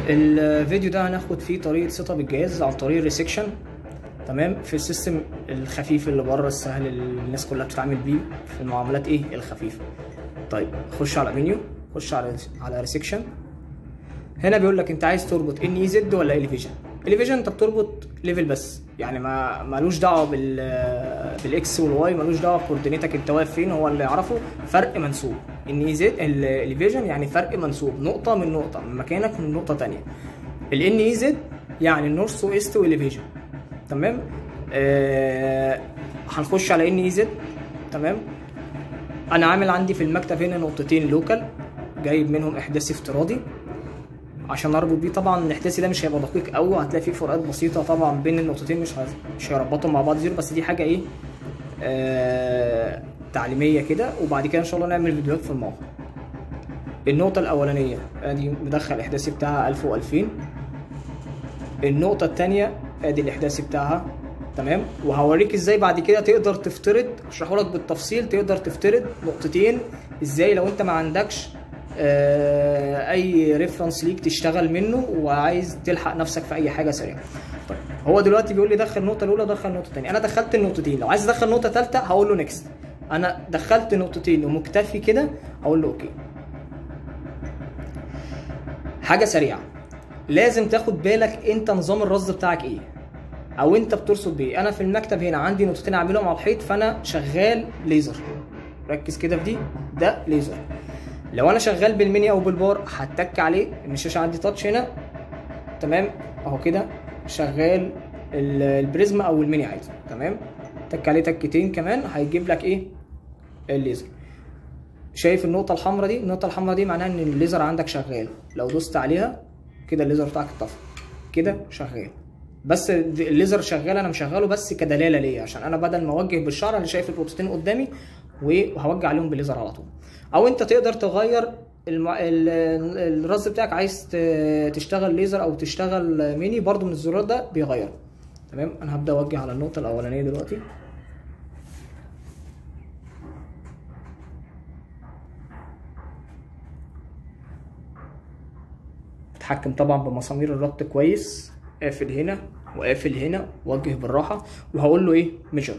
الفيديو ده هناخد فيه طريقه سيت اب الجهاز عن طريق ريسكشن تمام في السيستم الخفيف اللي بره السهل اللي الناس كلها بتتعامل بيه في المعاملات ايه الخفيفه طيب خش على منيو خش على على ريسكشن هنا بيقول لك انت عايز تربط ان اي زد ولا اليفيجن اليفيجن انت بتربط ليفل بس يعني ما مالوش دعوه بال بالاكس والواي مالوش دعوه بكوردينيتك انت واقف فين هو اللي يعرفه فرق منسوب ان اي زد الاليفيجن يعني فرق منسوب نقطه من نقطه من مكانك من نقطه تانية الان اي زد يعني النورث وايست واليفيجن تمام آه هنخش على ان اي زد تمام انا عامل عندي في المكتب هنا نقطتين لوكال جايب منهم احداثي افتراضي عشان اربط بيه طبعا الاحداثي ده مش هيبقى دقيق قوي وهتلاقي فيه فروقات بسيطه طبعا بين النقطتين مش مش هيربطهم مع بعض زيرو بس دي حاجه ايه آه تعليميه كده وبعد كده ان شاء الله نعمل فيديوهات في الموقع النقطة الأولانية ادي مدخل الاحداثي بتاعها 1000 و2000 النقطة التانية ادي الاحداثي بتاعها تمام وهوريك ازاي بعد كده تقدر تفترض اشرحه لك بالتفصيل تقدر تفترض نقطتين ازاي لو انت ما عندكش آه اي ريفرنس ليك تشتغل منه وعايز تلحق نفسك في اي حاجه سريعه طيب هو دلوقتي بيقول لي دخل النقطه الاولى دخل النقطه الثانيه انا دخلت النقطتين لو عايز ادخل نقطه ثالثه هقول له نيكست انا دخلت نقطتين ومكتفي كده هقول له اوكي حاجه سريعه لازم تاخد بالك انت نظام الرصد بتاعك ايه او انت بترصد بايه انا في المكتب هنا عندي نقطتين اعملهم على الحيط فانا شغال ليزر ركز كده في دي ده ليزر لو انا شغال بالميني او بالبار هتك عليه ان الشاشه عندي تاتش هنا تمام اهو كده شغال البريزما او الميني عادي تمام تك عليه تكتين كمان هيجيب لك ايه الليزر شايف النقطه الحمراء دي النقطه الحمراء دي معناها ان الليزر عندك شغال لو دوست عليها كده الليزر بتاعك اتطفى كده شغال بس الليزر شغال انا مشغله بس كدلاله ليا عشان انا بدل ما اوجه بالشعر انا شايف النقطتين قدامي وهوجه عليهم بالليزر على طول او انت تقدر تغير المع... الرص بتاعك عايز تشتغل ليزر او تشتغل ميني برضو من الزرار ده بيغير تمام انا هبدا اوجه على النقطه الاولانيه دلوقتي اتحكم طبعا بمسامير الربط كويس قافل هنا وقافل هنا وجه بالراحه وهقول له ايه ميجر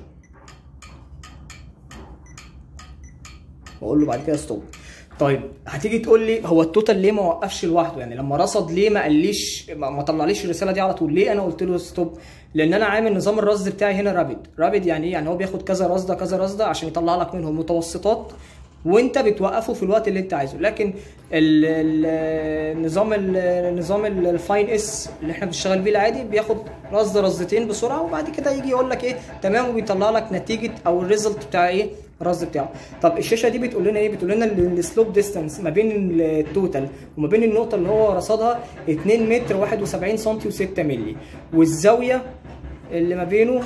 واقول له بعد كده ستوب طيب هتيجي تقول لي هو التوتال ليه ما وقفش لوحده يعني لما رصد ليه ما قاليش ما طلعليش الرساله دي على طول ليه انا قلت له ستوب لان انا عامل نظام الرصد بتاعي هنا رابد رابد يعني ايه يعني هو بياخد كذا رصده كذا رصده عشان يطلع لك منهم متوسطات وانت بتوقفه في الوقت اللي انت عايزه لكن النظام النظام الفاين اس اللي احنا بنشتغل بيه العادي بياخد رصده رصدتين بسرعه وبعد كده يجي يقول لك ايه تمام وبيطلع لك نتيجه او الريزلت بتاع ايه الرصد بتاعه طب الشاشه دي بتقول لنا ايه بتقول لنا السلوب ديستانس ما بين التوتال وما بين النقطه اللي هو رصدها 2 متر 71 سم و6 مللي والزاويه اللي ما بينه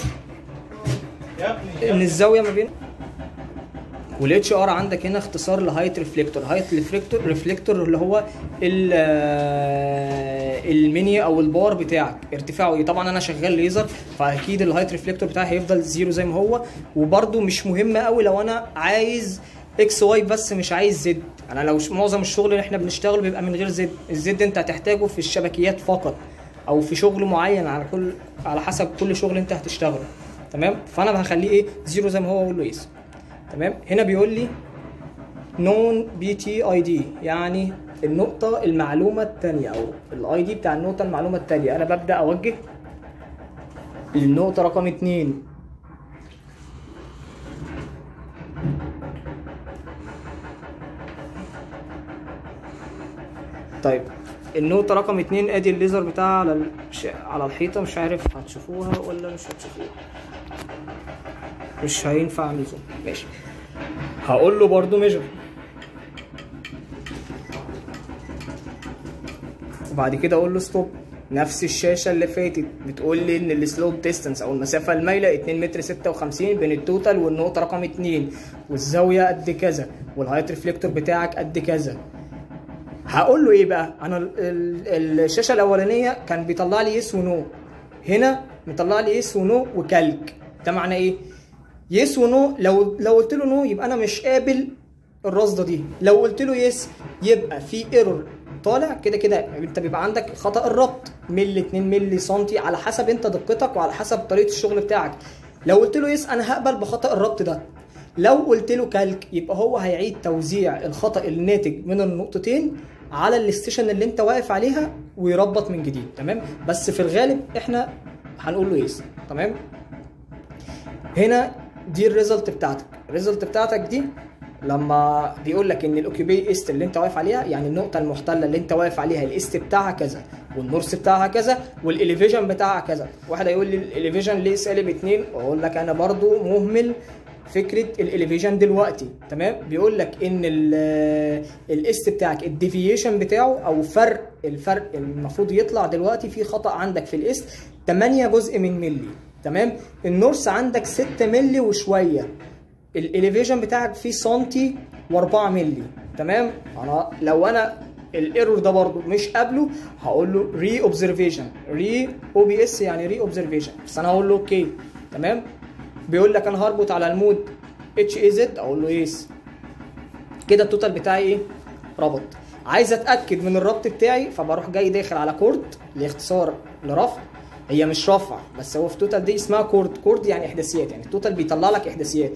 ان الزاويه ما بين والاتش ار عندك هنا اختصار لهايت ريفليكتور هايت ريفليكتور ريفليكتور اللي هو الميني او البار بتاعك ارتفاعه ايه طبعا انا شغال ليزر فاكيد الهايت ريفليكتور بتاعي هيفضل زيرو زي ما هو وبرده مش مهم قوي لو انا عايز اكس واي بس مش عايز زد انا لو معظم الشغل اللي احنا بنشتغله بيبقى من غير زد الزد انت هتحتاجه في الشبكيات فقط او في شغل معين على كل على حسب كل شغل انت هتشتغله تمام فانا هخليه ايه زيرو زي ما هو واقول له يس تمام هنا بيقول لي نون بي تي اي دي يعني النقطة المعلومة الثانية أو الاي دي بتاع النقطة المعلومة الثانية أنا ببدأ أوجه للنقطة رقم اتنين طيب النقطة رقم اتنين ادي الليزر بتاعها على الش... على الحيطة مش عارف هتشوفوها ولا مش هتشوفوها مش هينفع اعمل زوم ماشي هقول له برضو ميجر وبعد كده اقول له ستوب نفس الشاشه اللي فاتت بتقول لي ان السلوب ديستانس او المسافه المايله 2 متر 56 بين التوتال والنقطه رقم 2 والزاويه قد كذا والهايت ريفليكتور بتاعك قد كذا هقول له ايه بقى انا ال- ال- الشاشه الاولانيه كان بيطلع لي يس ونو هنا مطلع لي يس ونو وكالك ده معناه ايه يس ونو لو لو قلت له نو يبقى انا مش قابل الرصده دي لو قلت له يس يبقى في ايرور طالع كده كده انت بيبقى عندك خطا الربط ملي 2 ملي سنتي على حسب انت دقتك وعلى حسب طريقه الشغل بتاعك لو قلت له يس انا هقبل بخطا الربط ده لو قلت له كالك يبقى هو هيعيد توزيع الخطا الناتج من النقطتين على الاستيشن اللي انت واقف عليها ويربط من جديد تمام بس في الغالب احنا هنقول له يس تمام هنا دي الريزلت بتاعتك الريزلت بتاعتك دي لما بيقول لك ان الاوكيبي است اللي انت واقف عليها يعني النقطه المحتله اللي انت واقف عليها الاست بتاعها كذا والنورس بتاعها كذا والاليفيجن بتاعها كذا واحد هيقول لي الاليفيجن ليه سالب 2 اقول لك انا برضو مهمل فكره الاليفيجن دلوقتي تمام بيقول لك ان الاست بتاعك الديفيشن بتاعه او فرق الفرق المفروض يطلع دلوقتي في خطا عندك في الاست 8 جزء من ملي تمام النورس عندك 6 ملي وشويه الاليفيشن بتاعك فيه سنتي و4 ملي تمام انا لو انا الايرور ده برضو مش قابله هقول له ري اوبزرفيشن ري او بي اس يعني ري اوبزرفيشن بس انا هقول له اوكي تمام بيقول لك انا هربط على المود اتش اي زد اقول له يس كده التوتال بتاعي ايه ربط عايز اتاكد من الربط بتاعي فبروح جاي داخل على كورد لاختصار لرفع هي مش رفع بس هو في توتال دي اسمها كورد كورد يعني احداثيات يعني التوتال بيطلع لك احداثيات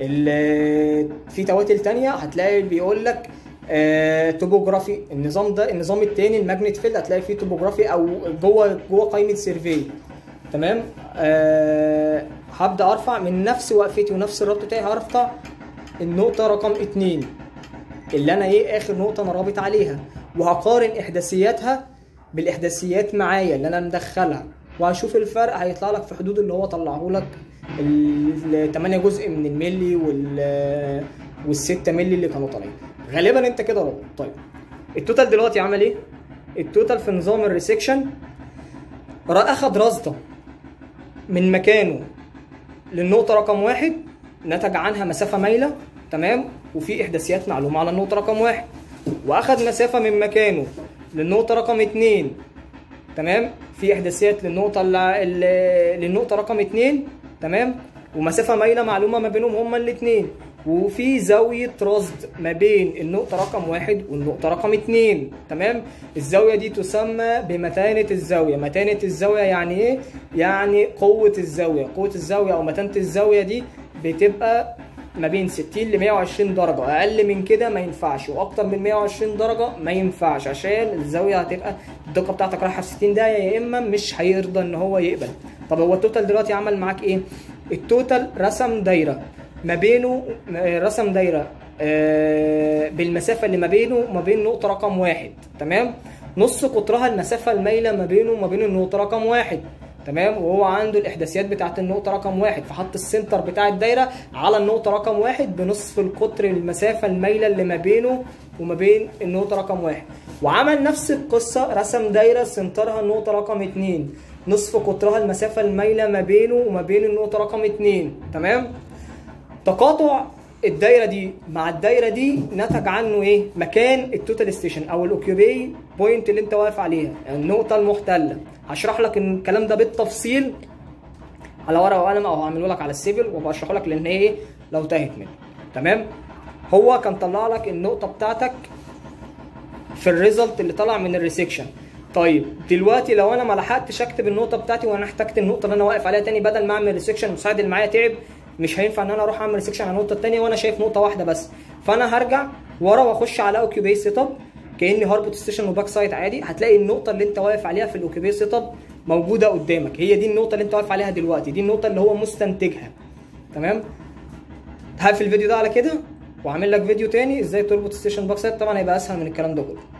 في تواتل تانية هتلاقي بيقول لك آه توبوجرافي النظام ده النظام التاني الماجنت فيلد هتلاقي فيه توبوجرافي او جوه جوه قائمه سيرفي تمام آه هبدا ارفع من نفس وقفتي ونفس الربط بتاعي هرفع النقطه رقم اتنين اللي انا ايه اخر نقطه انا رابط عليها وهقارن احداثياتها بالاحداثيات معايا اللي انا مدخلها وهشوف الفرق هيطلع لك في حدود اللي هو طلعه لك ال 8 جزء من الملي وال وال 6 ملي اللي كانوا طالعين غالبا انت كده رابط طيب التوتال دلوقتي عمل ايه؟ التوتال في نظام الريسكشن اخد رصده من مكانه للنقطه رقم واحد نتج عنها مسافه مايله تمام وفي احداثيات معلومه على النقطه رقم واحد واخد مسافه من مكانه للنقطه رقم اتنين تمام في احداثيات للنقطه اللي للنقطه رقم اتنين تمام ومسافه مايله معلومه ما بينهم هما الاثنين وفي زاويه رصد ما بين النقطه رقم واحد والنقطه رقم اتنين تمام الزاويه دي تسمى بمتانه الزاويه متانه الزاويه يعني ايه يعني قوه الزاويه قوه الزاويه او متانه الزاويه دي بتبقى ما بين 60 ل 120 درجة أقل من كده ما ينفعش وأكتر من 120 درجة ما ينفعش عشان الزاوية هتبقى الدقة بتاعتك رايحة في 60 دقيقة يا إما مش هيرضى إن هو يقبل طب هو التوتال دلوقتي عمل معاك إيه؟ التوتال رسم دايرة ما بينه رسم دايرة بالمسافة اللي ما بينه وما بين نقطة رقم واحد تمام؟ نص قطرها المسافة المايلة ما بينه وما بين النقطة رقم واحد تمام وهو عنده الاحداثيات بتاعت النقطه رقم واحد فحط السنتر بتاع الدايره على النقطه رقم واحد بنصف القطر المسافه المايله اللي ما بينه وما بين النقطه رقم واحد وعمل نفس القصه رسم دايره سنترها النقطه رقم اتنين نصف قطرها المسافه المايله ما بينه وما بين النقطه رقم اتنين تمام تقاطع الدايره دي مع الدايره دي نتج عنه ايه مكان التوتال ستيشن او الاوكيوبي بوينت اللي انت واقف عليها النقطه المحتله هشرح لك الكلام ده بالتفصيل على ورقه وقلم او هعمله لك على السيفل وبشرحه لك لان هي ايه لو تاهت منه تمام هو كان طلع لك النقطه بتاعتك في الريزلت اللي طلع من الريسكشن طيب دلوقتي لو انا ما لحقتش اكتب النقطه بتاعتي وانا احتجت النقطه اللي انا واقف عليها تاني بدل ما اعمل ريسكشن المساعد اللي معايا تعب مش هينفع ان انا اروح اعمل ريسكشن على النقطه الثانيه وانا شايف نقطه واحده بس فانا هرجع ورا واخش على اوكيوبي سيت اب كاني هربط ستيشن وباك سايد عادي هتلاقي النقطه اللي انت واقف عليها في الاوكيوبي سيت اب موجوده قدامك هي دي النقطه اللي انت واقف عليها دلوقتي دي النقطه اللي هو مستنتجها تمام هقفل الفيديو ده على كده واعمل لك فيديو تاني ازاي تربط ستيشن باك سايد طبعا هيبقى اسهل من الكلام ده كله